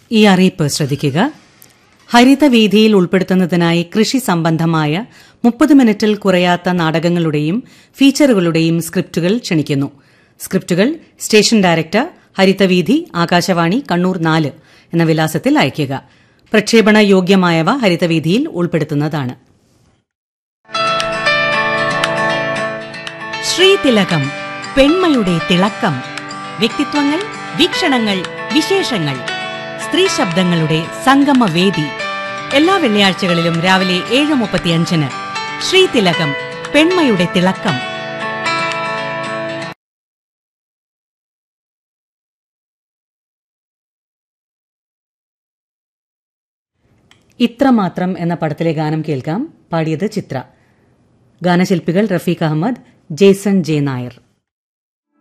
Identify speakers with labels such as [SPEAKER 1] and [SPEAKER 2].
[SPEAKER 1] ഈ അറിയിപ്പ് ശ്രദ്ധിക്കുക ഹരിതവീതിയിൽ ഉൾപ്പെടുത്തുന്നതിനായി കൃഷി സംബന്ധമായ മുപ്പത് മിനിറ്റിൽ കുറയാത്ത നാടകങ്ങളുടെയും ഫീച്ചറുകളുടെയും സ്ക്രിപ്റ്റുകൾ ക്ഷണിക്കുന്നു സ്ക്രിപ്റ്റുകൾ സ്റ്റേഷൻ ഡയറക്ടർ ഹരിതവീതി ആകാശവാണി കണ്ണൂർ നാല് എന്ന വിലാസത്തിൽ അയയ്ക്കുക പ്രക്ഷേപണ യോഗ്യമായവ ഹരിതവീതിയിൽ ഉൾപ്പെടുത്തുന്നതാണ്
[SPEAKER 2] ശ്രീതിലകം പെൺമയുടെ തിളക്കം വ്യക്തിത്വങ്ങൾ വീക്ഷണങ്ങൾ വിശേഷങ്ങൾ സ്ത്രീ ശബ്ദങ്ങളുടെ സംഗമവേദി എല്ലാ വെള്ളിയാഴ്ചകളിലും രാവിലെ ഏഴ് മുപ്പത്തിയഞ്ചിന് ശ്രീതിലകം പെൺമയുടെ തിളക്കം
[SPEAKER 1] ഇത്രമാത്രം എന്ന പടത്തിലെ ഗാനം കേൾക്കാം പാടിയത് ചിത്ര ഗാനശില്പികൾ റഫീഖ് അഹമ്മദ് ജേസൺ ജെ നായർ